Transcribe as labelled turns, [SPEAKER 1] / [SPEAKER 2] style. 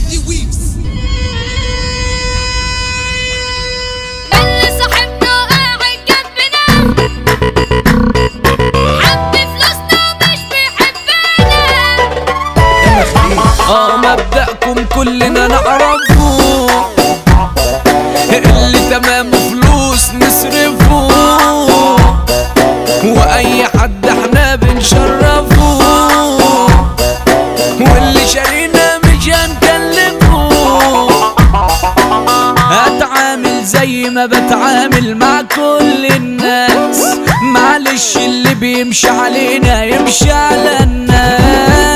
[SPEAKER 1] دي ويفز
[SPEAKER 2] اللي صاحبنا قاعد جنبنا حب فلوسنا ومش بيحبنا
[SPEAKER 3] اه مبدأكم كلنا نعرفه اللي تمامه فلوس نصرفه واي حد احنا بنشرفه واللي شارينا مش هنكلفه هتعامل زي ما بتعامل مع كل الناس معلش اللي بيمشي علينا يمشي على الناس